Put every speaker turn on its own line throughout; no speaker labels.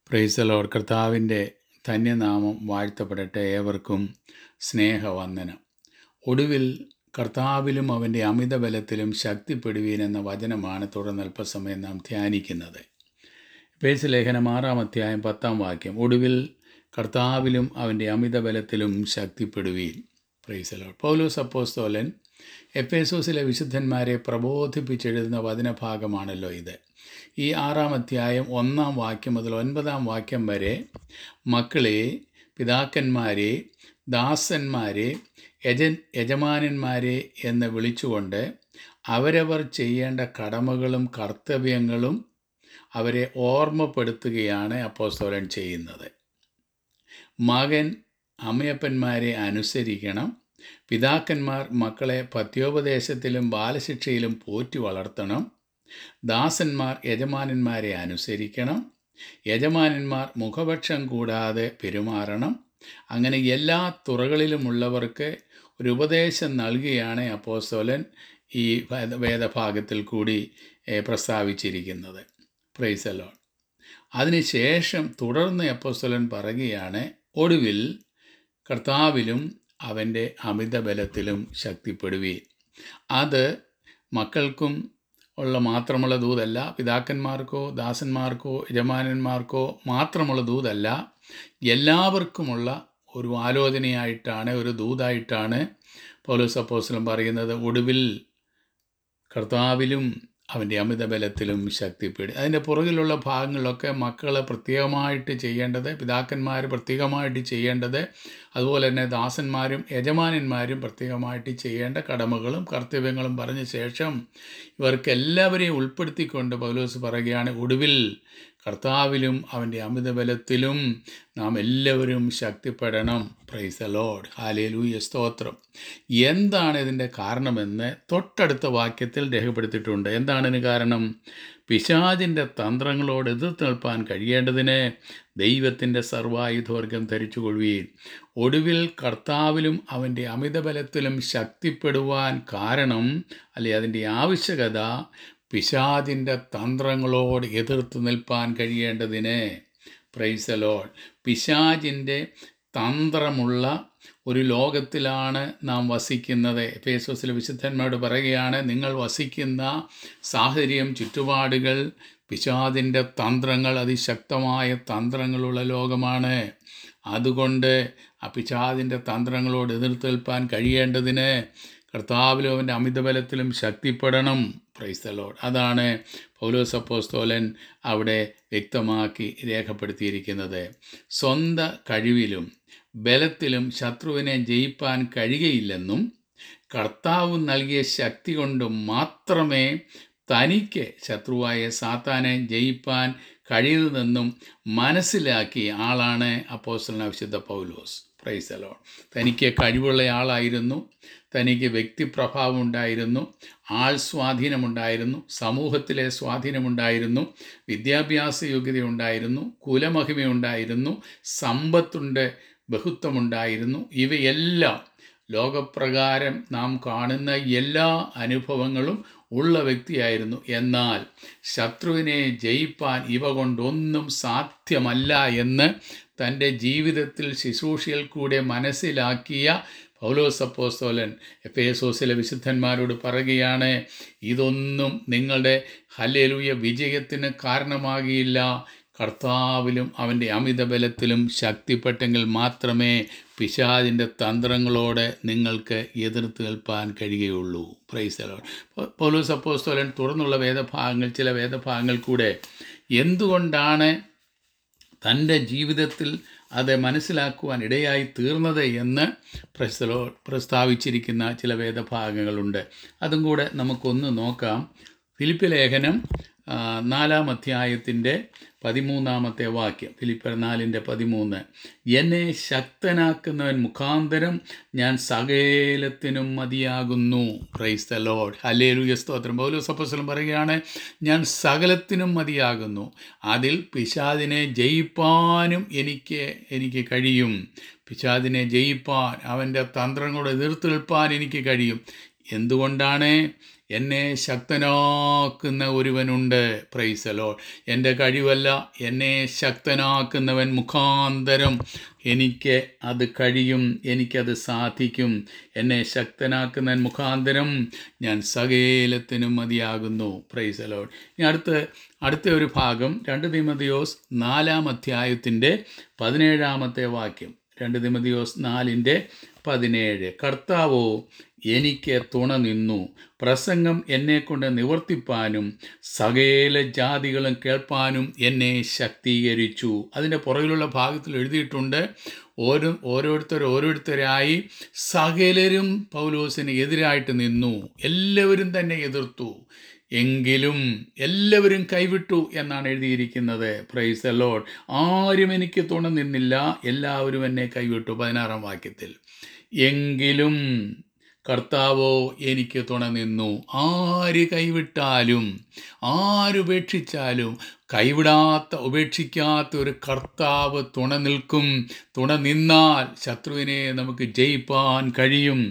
പ്രൈസലോർ കർത്താവിൻ്റെ ധന്യനാമം വാഴ്ത്തപ്പെടട്ടെ ഏവർക്കും സ്നേഹവന്ദനം ഒടുവിൽ കർത്താവിലും അവൻ്റെ അമിത ബലത്തിലും ശക്തിപ്പെടുവീൻ എന്ന വചനമാണ് തുടർന്ന് അല്പസമയം നാം ധ്യാനിക്കുന്നത് പേസ് ലേഖനം ആറാം അധ്യായം പത്താം വാക്യം ഒടുവിൽ കർത്താവിലും അവൻ്റെ അമിത ബലത്തിലും ശക്തിപ്പെടുവീൻ പ്രൈസലോർ പൗലോസ് അപ്പോസ്തോലൻ എഫേസോസിലെ വിശുദ്ധന്മാരെ പ്രബോധിപ്പിച്ചെഴുതുന്ന വചനഭാഗമാണല്ലോ ഇത് ഈ ആറാം അധ്യായം ഒന്നാം വാക്യം മുതൽ ഒൻപതാം വാക്യം വരെ മക്കളെ പിതാക്കന്മാരെ ദാസന്മാരെ യജ യജമാനന്മാരെ എന്ന് വിളിച്ചുകൊണ്ട് അവരവർ ചെയ്യേണ്ട കടമകളും കർത്തവ്യങ്ങളും അവരെ ഓർമ്മപ്പെടുത്തുകയാണ് അപ്പോസ്തോലൻ ചെയ്യുന്നത് മകൻ അമ്മയപ്പന്മാരെ അനുസരിക്കണം പിതാക്കന്മാർ മക്കളെ പത്യോപദേശത്തിലും ബാലശിക്ഷയിലും പോറ്റി വളർത്തണം ദാസന്മാർ യജമാനന്മാരെ അനുസരിക്കണം യജമാനന്മാർ മുഖപക്ഷം കൂടാതെ പെരുമാറണം അങ്ങനെ എല്ലാ തുറകളിലുമുള്ളവർക്ക് ഒരു ഉപദേശം നൽകുകയാണ് അപ്പോസ്തോലൻ ഈ വേദ- വേദഭാഗത്തിൽ കൂടി ഏ, പ്രസ്താവിച്ചിരിക്കുന്നത് പ്രൈസലോൺ അതിനുശേഷം തുടർന്ന് അപ്പോസ്തോലൻ പറയുകയാണ് ഒടുവിൽ കർത്താവിലും അവൻ്റെ അമിത ബലത്തിലും ശക്തിപ്പെടുവീൻ അത് മക്കൾക്കും ഉള്ള മാത്രമുള്ള ദൂതല്ല പിതാക്കന്മാർക്കോ ദാസന്മാർക്കോ യജമാനന്മാർക്കോ മാത്രമുള്ള ദൂതല്ല എല്ലാവർക്കുമുള്ള ഒരു ആലോചനയായിട്ടാണ് ഒരു ദൂതായിട്ടാണ് പൗലോസ് അപ്പോസ്തലൻ പറയുന്നത് ഒടുവിൽ കർത്താവിലും അവൻ്റെ അമിത ബലത്തിലും ശക്തിപ്പെടും അതിൻ്റെ പുറകിലുള്ള ഭാഗങ്ങളിലൊക്കെ മക്കൾ പ്രത്യേകമായിട്ട് ചെയ്യേണ്ടത് പിതാക്കന്മാർ പ്രത്യേകമായിട്ട് ചെയ്യേണ്ടത് അതുപോലെ തന്നെ ദാസന്മാരും യജമാനന്മാരും പ്രത്യേകമായിട്ട് ചെയ്യേണ്ട കടമകളും കർത്തവ്യങ്ങളും പറഞ്ഞ ശേഷം ഇവർക്ക് എല്ലാവരെയും ഉൾപ്പെടുത്തിക്കൊണ്ട് പൗലോസ് പറയുകയാണ് ഒടുവിൽ കർത്താവിലും അവൻ്റെ അമിത ബലത്തിലും നാം എല്ലാവരും ശക്തിപ്പെടണം പ്രൈസ് ലോഡ് ഹാലേലൂയ സ്തോത്രം എന്താണ് ഇതിൻ്റെ കാരണമെന്ന് തൊട്ടടുത്ത വാക്യത്തിൽ രേഖപ്പെടുത്തിയിട്ടുണ്ട് എന്താണ് ഇതിന് കാരണം പിശാചിൻ്റെ തന്ത്രങ്ങളോട് എതിർത്ത് നിൽപ്പാൻ കഴിയേണ്ടതിന് ദൈവത്തിൻ്റെ സർവായുധവർഗം ധരിച്ചുകൊള്ളുകയും ഒടുവിൽ കർത്താവിലും അവൻ്റെ അമിത ബലത്തിലും ശക്തിപ്പെടുവാൻ കാരണം അല്ലെ അതിൻ്റെ ആവശ്യകത പിശാചിൻ്റെ തന്ത്രങ്ങളോട് എതിർത്ത് നിൽപ്പാൻ കഴിയേണ്ടതിന് പ്രൈസലോൾ പിശാചിൻ്റെ തന്ത്രമുള്ള ഒരു ലോകത്തിലാണ് നാം വസിക്കുന്നത് എഫേസോസിലെ വിശുദ്ധന്മാരോട് പറയുകയാണ് നിങ്ങൾ വസിക്കുന്ന സാഹചര്യം ചുറ്റുപാടുകൾ പിശാദിൻ്റെ തന്ത്രങ്ങൾ അതിശക്തമായ തന്ത്രങ്ങളുള്ള ലോകമാണ് അതുകൊണ്ട് ആ പിശാദിൻ്റെ തന്ത്രങ്ങളോട് എതിർത്ത് നിൽപ്പാൻ കഴിയേണ്ടതിന് കർത്താവിലും അവൻ്റെ അമിതബലത്തിലും ശക്തിപ്പെടണം പ്രൈസ്തലോട് അതാണ് പൗലോസ് അപ്പോസ്തോലൻ അവിടെ വ്യക്തമാക്കി രേഖപ്പെടുത്തിയിരിക്കുന്നത് സ്വന്ത കഴിവിലും ബലത്തിലും ശത്രുവിനെ ജയിപ്പാൻ കഴിയുകയില്ലെന്നും കർത്താവ് നൽകിയ ശക്തി കൊണ്ട് മാത്രമേ തനിക്ക് ശത്രുവായ സാത്താനെ ജയിപ്പാൻ കഴിയുന്നതെന്നും മനസ്സിലാക്കിയ ആളാണ് അപ്പോസ്റ്റലൻ വിശുദ്ധ പൗലോസ് പ്രൈസലോൺ തനിക്ക് കഴിവുള്ള ആളായിരുന്നു തനിക്ക് വ്യക്തിപ്രഭാവം ഉണ്ടായിരുന്നു ആൾ സ്വാധീനമുണ്ടായിരുന്നു സമൂഹത്തിലെ സ്വാധീനമുണ്ടായിരുന്നു വിദ്യാഭ്യാസ യോഗ്യതയുണ്ടായിരുന്നു കുലമഹിമയുണ്ടായിരുന്നു സമ്പത്തുണ്ട് ബഹുത്വമുണ്ടായിരുന്നു ഇവയെല്ലാം ലോകപ്രകാരം നാം കാണുന്ന എല്ലാ അനുഭവങ്ങളും ഉള്ള വ്യക്തിയായിരുന്നു എന്നാൽ ശത്രുവിനെ ജയിപ്പാൻ ഇവ കൊണ്ടൊന്നും സാധ്യമല്ല എന്ന് തൻ്റെ ജീവിതത്തിൽ ശുശ്രൂഷയിൽ കൂടെ മനസ്സിലാക്കിയ പൗലോസ് അപ്പോസ്തോലൻ എഫേസോസിലെ വിശുദ്ധന്മാരോട് പറയുകയാണ് ഇതൊന്നും നിങ്ങളുടെ ഹല്ലേലൂയ വിജയത്തിന് കാരണമാകിയില്ല കർത്താവിലും അവൻ്റെ അമിത ബലത്തിലും ശക്തിപ്പെട്ടെങ്കിൽ മാത്രമേ പിശാദിൻ്റെ തന്ത്രങ്ങളോട് നിങ്ങൾക്ക് എതിർത്ത് നിൽപ്പാൻ കഴിയുകയുള്ളൂ പ്രൈസലോൺ പൗലോസ് അപ്പോസ്തോലൻ തുറന്നുള്ള വേദഭാഗങ്ങൾ ചില വേദഭാഗങ്ങൾ കൂടെ എന്തുകൊണ്ടാണ് തൻ്റെ ജീവിതത്തിൽ അത് മനസ്സിലാക്കുവാൻ ഇടയായി തീർന്നത് എന്ന് പ്രസ്തലോ പ്രസ്താവിച്ചിരിക്കുന്ന ചില വേദഭാഗങ്ങളുണ്ട് അതും കൂടെ നമുക്കൊന്ന് നോക്കാം ഫിലിപ്പ് ലേഖനം ആ, നാലാം അധ്യായത്തിൻ്റെ പതിമൂന്നാമത്തെ വാക്യം ഫിലിപ്പർ നാലിൻ്റെ പതിമൂന്ന് എന്നെ ശക്തനാക്കുന്നവൻ മുഖാന്തരം ഞാൻ സകലത്തിനും മതിയാകുന്നു പ്രൈസ് ദ ലോഡ് ഹല്ലേലൂയ സ്തോത്രം പൗലോസ് അപ്പോസ്തലൻ പറയുകയാണ് ഞാൻ സകലത്തിനും മതിയാകുന്നു അതിൽ പിശാദിനെ ജയിപ്പാനും എനിക്ക് എനിക്ക് കഴിയും പിശാദിനെ ജയിപ്പാൻ അവൻ്റെ തന്ത്രങ്ങളോട് എതിർത്ത് നിൽപ്പാൻ എനിക്ക് കഴിയും എന്തുകൊണ്ടാണ് എന്നെ ശക്തനാക്കുന്ന ഒരുവനുണ്ട് പ്രൈസലോ എൻ്റെ കഴിവല്ല എന്നെ ശക്തനാക്കുന്നവൻ മുഖാന്തരം എനിക്ക് അത് കഴിയും എനിക്കത് സാധിക്കും എന്നെ ശക്തനാക്കുന്നവൻ മുഖാന്തരം ഞാൻ സകേലത്തിനും മതിയാകുന്നു പ്രൈസലോ ഇനി അടുത്ത് അടുത്ത ഒരു ഭാഗം രണ്ട് തിമതിയോസ് നാലാം അധ്യായത്തിൻ്റെ പതിനേഴാമത്തെ വാക്യം രണ്ട് തിമതിയോസ് നാലിൻ്റെ പതിനേഴ് കർത്താവോ എനിക്ക് തുണ നിന്നു പ്രസംഗം എന്നെക്കൊണ്ട് നിവർത്തിപ്പാനും സകല ജാതികളും കേൾപ്പാനും എന്നെ ശക്തീകരിച്ചു അതിൻ്റെ പുറകിലുള്ള ഭാഗത്തിൽ എഴുതിയിട്ടുണ്ട് ഓരോ ഓരോരുത്തർ ഓരോരുത്തരായി സകലരും പൗലോസിന് എതിരായിട്ട് നിന്നു എല്ലാവരും തന്നെ എതിർത്തു എങ്കിലും എല്ലാവരും കൈവിട്ടു എന്നാണ് എഴുതിയിരിക്കുന്നത് പ്രൈസ് ദ ലോഡ് ആരും എനിക്ക് തുണ നിന്നില്ല എല്ലാവരും എന്നെ കൈവിട്ടു പതിനാറാം വാക്യത്തിൽ എങ്കിലും കർത്താവോ എനിക്ക് തുണ നിന്നു ആര് കൈവിട്ടാലും ആരുപേക്ഷിച്ചാലും കൈവിടാത്ത ഉപേക്ഷിക്കാത്ത ഒരു കർത്താവ് തുണ നിൽക്കും തുണ നിന്നാൽ ശത്രുവിനെ നമുക്ക് ജയിപ്പാൻ കഴിയും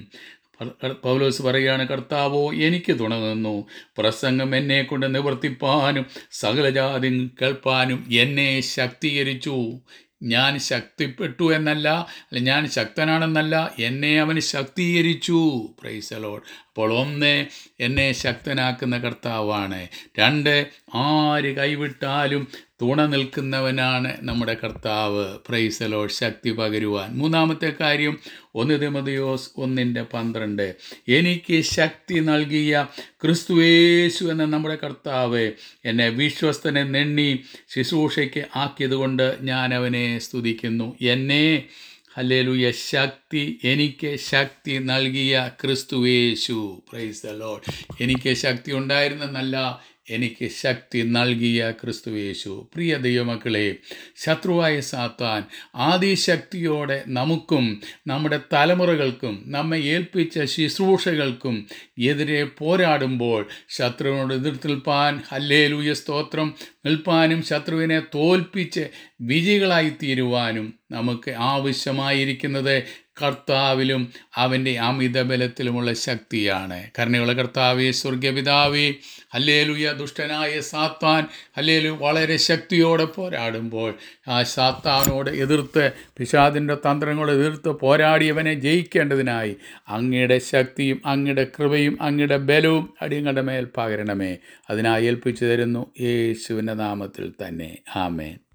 പൗലോസ് പറയുകയാണ് കർത്താവോ എനിക്ക് തുണ നിന്നു പ്രസംഗം എന്നെ കൊണ്ട് നിവർത്തിപ്പാനും സകലജാതി കേൾപ്പാനും എന്നെ ശക്തീകരിച്ചു ഞാൻ ശക്തിപ്പെട്ടു എന്നല്ല അല്ല ഞാൻ ശക്തനാണെന്നല്ല എന്നെ അവന് ശക്തീകരിച്ചു പ്രൈസലോഡ് അപ്പോൾ ഒന്ന് എന്നെ ശക്തനാക്കുന്ന കർത്താവാണ് രണ്ട് ആര് കൈവിട്ടാലും തുണ നിൽക്കുന്നവനാണ് നമ്മുടെ കർത്താവ് പ്രൈസലോ ശക്തി പകരുവാൻ മൂന്നാമത്തെ കാര്യം ഒന്ന് തിമതിയോസ് ഒന്നിൻ്റെ പന്ത്രണ്ട് എനിക്ക് ശക്തി നൽകിയ ക്രിസ്തുവേശു എന്ന നമ്മുടെ കർത്താവ് എന്നെ വിശ്വസ്തനെ നെണ്ണി ശുശ്രൂഷയ്ക്ക് ആക്കിയതുകൊണ്ട് ഞാൻ അവനെ സ്തുതിക്കുന്നു എന്നെ ഹല്ലേലൂയ ശക്തി എനിക്ക് ശക്തി നൽകിയ ക്രിസ്തുവേശു പ്രൈസ് ദ ലോഡ് എനിക്ക് ശക്തി ഉണ്ടായിരുന്നെന്നല്ല എനിക്ക് ശക്തി നൽകിയ ക്രിസ്തുവേശു പ്രിയ ദൈവമക്കളെ ശത്രുവായ സാത്താൻ ആദിശക്തിയോടെ നമുക്കും നമ്മുടെ തലമുറകൾക്കും നമ്മെ ഏൽപ്പിച്ച ശുശ്രൂഷകൾക്കും എതിരെ പോരാടുമ്പോൾ ശത്രുവിനോട് എതിർത്ത് നിൽപ്പാൻ ഹല്ലേലൂയ സ്തോത്രം നിൽപ്പാനും ശത്രുവിനെ തോൽപ്പിച്ച് വിജയികളായി തീരുവാനും നമുക്ക് ആവശ്യമായിരിക്കുന്നത് കർത്താവിലും അവൻ്റെ അമിത ബലത്തിലുമുള്ള ശക്തിയാണ് കരുണയുള്ള കർത്താവെ സ്വർഗപിതാവേ ഹല്ലേലുയ ദുഷ്ടനായ സാത്താൻ ഹല്ലേലു വളരെ ശക്തിയോടെ പോരാടുമ്പോൾ ആ സാത്താനോട് എതിർത്ത് പിശാദിൻ്റെ തന്ത്രങ്ങളോട് എതിർത്ത് പോരാടിയവനെ ജയിക്കേണ്ടതിനായി അങ്ങയുടെ ശക്തിയും അങ്ങയുടെ കൃപയും അങ്ങയുടെ ബലവും അടിയങ്ങളുടെ മേൽ പകരണമേ അതിനായി ഏൽപ്പിച്ചു തരുന്നു യേശുവിൻ്റെ നാമത്തിൽ തന്നെ ആമേൻ